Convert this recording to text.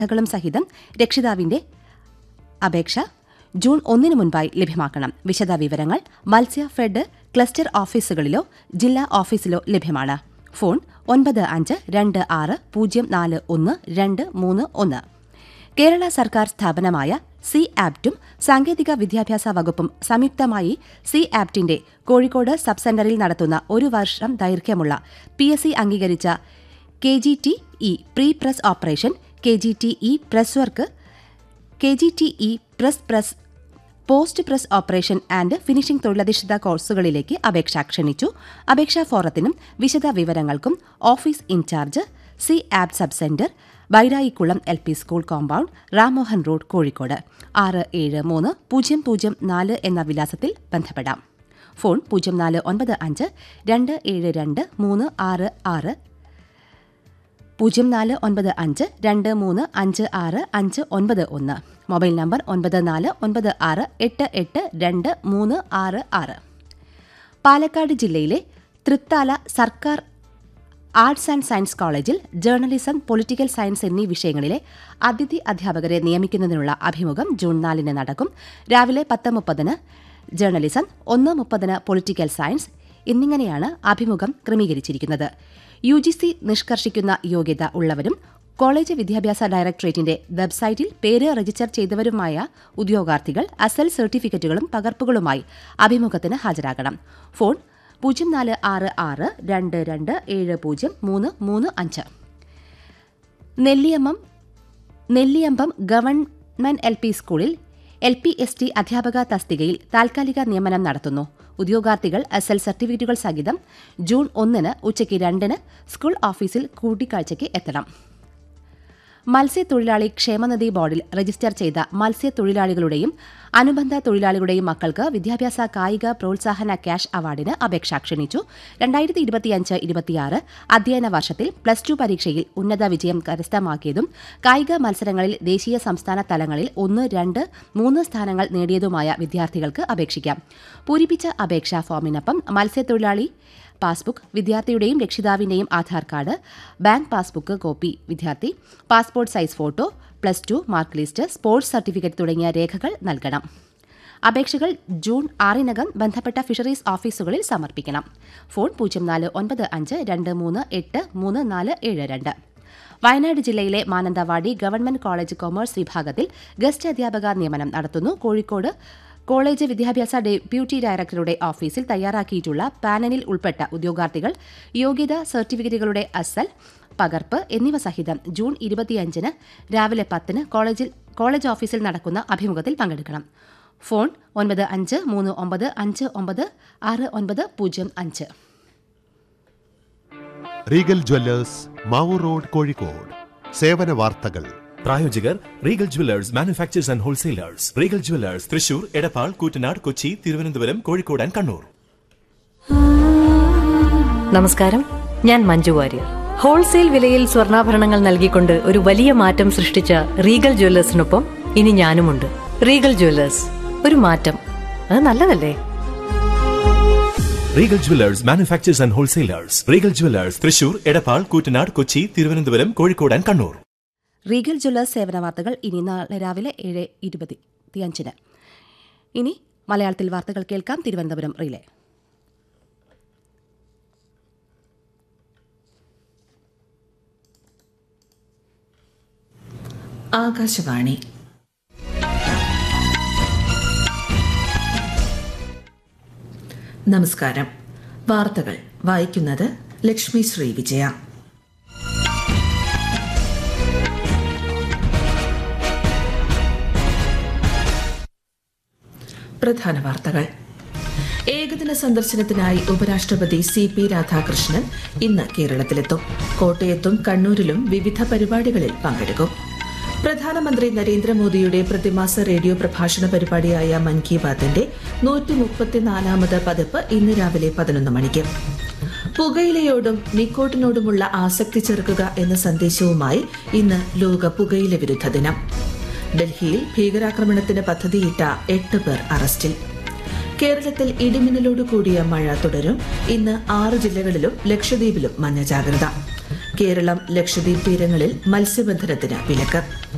രേഖകളും സഹിതം രക്ഷിതാവിന്റെ അപേക്ഷ ജൂൺ ഒന്നിന് മുൻപായി ലഭ്യമാക്കണം വിശദ വിവരങ്ങൾ മത്സ്യ ഫെഡ് ക്ലസ്റ്റർ ഓഫീസുകളിലോ ജില്ലാ ഓഫീസിലോ ലഭ്യമാണ് ഫോൺ ഒൻപത് അഞ്ച് രണ്ട് ആറ് പൂജ്യം നാല് ഒന്ന് രണ്ട് മൂന്ന് ഒന്ന് കേരള സർക്കാർ സ്ഥാപനമായ സി ആപ്റ്റും സാങ്കേതിക വിദ്യാഭ്യാസ വകുപ്പും സംയുക്തമായി സി ആപ്റ്റിന്റെ കോഴിക്കോട് സബ് സെന്ററിൽ നടത്തുന്ന ഒരു വർഷം ദൈർഘ്യമുള്ള പി എസ് സി അംഗീകരിച്ച K G T E pre press operation K G T E press work K G T E press press post press operation and finishing തൊഴിലധിഷ്ഠിത കോഴ്സുകളിലേക്ക് അപേക്ഷ ക്ഷണിച്ചു അപേക്ഷാ ഫോറത്തിനും വിശദ വിവരങ്ങൾക്കും office incharge C APT sub centre Bairayikulam L P school compound Rammohan road Kozhikode ആറ് ഏഴ് മൂന്ന് പൂജ്യം പൂജ്യം നാല് എന്ന വിലാസത്തിൽ ബന്ധപ്പെടാം ഫോൺ പൂജ്യം നാല് ഒൻപത് അഞ്ച് രണ്ട് ഏഴ് രണ്ട് മൂന്ന് ആറ് ആറ് പൂജ്യം നാല് ഒൻപത് അഞ്ച് രണ്ട് മൂന്ന് അഞ്ച് ആറ് അഞ്ച് ഒൻപത് ഒന്ന് മൊബൈൽ നമ്പർ ഒൻപത് നാല് ഒൻപത് ആറ് എട്ട് എട്ട് രണ്ട് മൂന്ന് ആറ് ആറ് പാലക്കാട് ജില്ലയിലെ തൃത്താല സർക്കാർ ആർട്സ് ആൻഡ് സയൻസ് കോളേജിൽ ജേർണലിസം പൊളിറ്റിക്കൽ സയൻസ് എന്നീ വിഷയങ്ങളിലെ അതിഥി അധ്യാപകരെ നിയമിക്കുന്നതിനുള്ള അഭിമുഖം ജൂൺ നാലിന് നടക്കും രാവിലെ പത്ത് മുപ്പതിന് ജേർണലിസം ഒന്ന് മുപ്പതിന് പൊളിറ്റിക്കൽ സയൻസ് എന്നിങ്ങനെയാണ് അഭിമുഖം ക്രമീകരിച്ചിരിക്കുന്നത് യു ജി സി നിഷ്കർഷിക്കുന്ന യോഗ്യത ഉള്ളവരും കോളേജ് വിദ്യാഭ്യാസ ഡയറക്ടറേറ്റിന്റെ വെബ്സൈറ്റിൽ പേര് രജിസ്റ്റർ ചെയ്തവരുമായ ഉദ്യോഗാർത്ഥികൾ അസൽ സർട്ടിഫിക്കറ്റുകളും പകർപ്പുകളുമായി അഭിമുഖത്തിന് ഹാജരാകണം ഫോൺ പൂജ്യം നാല് ആറ് ആറ് രണ്ട് രണ്ട് ഏഴ് പൂജ്യം മൂന്ന് മൂന്ന് അഞ്ച് Nelliyammam Nelliyampam government L P സ്കൂളിൽ എൽ പി എസ് ടി അധ്യാപക തസ്തികയിൽ താൽക്കാലിക നിയമനം നടത്തുന്നു ഉദ്യോഗാർത്ഥികൾ എസ് എൽ സർട്ടിഫിക്കറ്റുകൾ സഹിതം ജൂൺ ഒന്നിന് ഉച്ചയ്ക്ക് രണ്ടിന് സ്കൂൾ ഓഫീസിൽ കൂടിക്കാഴ്ചയ്ക്ക് എത്തണം മത്സ്യത്തൊഴിലാളി ക്ഷേമനിധി ബോർഡിൽ രജിസ്റ്റർ ചെയ്ത മത്സ്യത്തൊഴിലാളികളുടെയും അനുബന്ധ തൊഴിലാളികളുടെയും മക്കൾക്ക് വിദ്യാഭ്യാസ കായിക പ്രോത്സാഹന ക്യാഷ് അവാർഡിന് അപേക്ഷ ക്ഷണിച്ചു രണ്ടായിരത്തി ഇരുപത്തിയഞ്ച് ഇരുപത്തിയാറ് അധ്യയന വർഷത്തിൽ പ്ലസ് ടു പരീക്ഷയിൽ ഉന്നത വിജയം കരസ്ഥമാക്കിയതും കായിക മത്സരങ്ങളിൽ ദേശീയ സംസ്ഥാന തലങ്ങളിൽ ഒന്ന് രണ്ട് മൂന്ന് സ്ഥാനങ്ങൾ നേടിയതുമായ വിദ്യാർത്ഥികൾക്ക് അപേക്ഷിക്കാം പൂരിപ്പിച്ച അപേക്ഷാ ഫോമിനൊപ്പം മത്സ്യത്തൊഴിലാളി പാസ്ബുക്ക് വിദ്യാർത്ഥിയുടെയും രക്ഷിതാവിന്റെയും Aadhaar card bank passbook copy വിദ്യാർത്ഥി passport size photo plus two mark list sports certificate തുടങ്ങിയ രേഖകൾ നൽകണം അപേക്ഷകൾ ജൂൺ ആറിനകം ബന്ധപ്പെട്ട ഫിഷറീസ് ഓഫീസുകളിൽ സമർപ്പിക്കണം ഫോൺ പൂജ്യം നാല് ഒൻപത് അഞ്ച് രണ്ട് മൂന്ന് എട്ട് മൂന്ന് നാല് ഏഴ് രണ്ട് വയനാട് ജില്ലയിലെ മാനന്തവാടി ഗവൺമെന്റ് കോളേജ് കൊമേഴ്സ് വിഭാഗത്തിൽ ഗസ്റ്റ് അധ്യാപക നിയമനം നടത്തുന്നു കോഴിക്കോട് കോളേജ് വിദ്യാഭ്യാസ ഡെപ്യൂട്ടി ഡയറക്ടറുടെ ഓഫീസിൽ തയ്യാറാക്കിയിട്ടുള്ള പാനലിൽ ഉൾപ്പെട്ട ഉദ്യോഗാർത്ഥികൾ യോഗ്യതാ സർട്ടിഫിക്കറ്റുകളുടെ അസൽ പകർപ്പ് എന്നിവ സഹിതം ജൂൺ ഇരുപത്തിയഞ്ചിന് രാവിലെ പത്തിന് കോളേജിൽ കോളേജ് ഓഫീസിൽ നടക്കുന്ന അഭിമുഖത്തിൽ പങ്കെടുക്കണം ഫോൺ ഒൻപത് അഞ്ച് മൂന്ന് ഒമ്പത് അഞ്ച് ഒമ്പത് ആറ് ഒൻപത് പൂജ്യം അഞ്ച് Regal jewellers Mavoor road Kozhikode സേവന വാർത്തകൾ പ്രായോജകർ Regal jewellers manufacturers and wholesalers Regal jewellers Thrissur Edappal Koottanad Kochi Thiruvananthapuram Kozhikode and Kannur നമസ്കാരം ഞാൻ മഞ്ജു വാര്യർ ഹോൾസെയിൽ വിലയിൽ സ്വർണ്ണാഭരണങ്ങൾ നൽകിക്കൊണ്ട് ഒരു വലിയ മാറ്റം സൃഷ്ടിച്ച റീഗൽ ജ്വല്ലേഴ്സിനൊപ്പം ഇനി ഞാനുമുണ്ട് റീഗൽ ജ്വല്ലേഴ്സ് ഒരു മാറ്റം അത് നല്ലതല്ലേ Regal jewellers manufacturers and wholesalers Regal jewellers Thrissur Edappal Koottanad Kochi Thiruvananthapuram Kozhikode and Kannur Regal jewellers സേവന വാർത്തകൾ ഇനി നാളെ രാവിലെ ഏഴ് ഇരുപത്തിയഞ്ചിന് ഇനി മലയാളത്തിൽ വാർത്തകൾ കേൾക്കാം തിരുവനന്തപുരം റിലേ ആകാശവാണി നമസ്കാരം വാർത്തകൾ വായിക്കുന്നത് ലക്ഷ്മി ശ്രീ വിജയ പ്രധാന വാർത്തകൾ ഏകദിന സന്ദർശനത്തിനായി ഉപരാഷ്ട്രപതി സി പി രാധാകൃഷ്ണൻ ഇന്ന് കേരളത്തിലെത്തും കോട്ടയത്തും കണ്ണൂരിലും വിവിധ പരിപാടികളിൽ പങ്കെടുക്കും പ്രധാനമന്ത്രി നരേന്ദ്രമോദിയുടെ പ്രതിമാസ റേഡിയോ പ്രഭാഷണ പരിപാടിയായ മൻ കി ബാത്തിന്റെ നൂറ്റി മുപ്പത്തിനാലാമത് പതിപ്പ് ഇന്ന് രാവിലെ പതിനൊന്ന് മണിക്ക് പുകയിലയോടും നിക്കോട്ടിനോടുമുള്ള ആസക്തി ചെറുക്കുക എന്ന സന്ദേശവുമായി ഇന്ന് ലോക പുകയില വിരുദ്ധ ദിനം ഡൽഹിയിൽ ഭീകരാക്രമണത്തിന് പദ്ധതിയിട്ട എട്ട് പേർ അറസ്റ്റിൽ കേരളത്തിൽ ഇടിമിന്നലോട് കൂടിയ മഴ തുടരും ഇന്ന് ആറ് ജില്ലകളിലും ലക്ഷദ്വീപിലും മഞ്ഞ ജാഗ്രത കേരളം ലക്ഷദ്വീപ് തീരങ്ങളിൽ മത്സ്യബന്ധനത്തിന് വിലക്ക്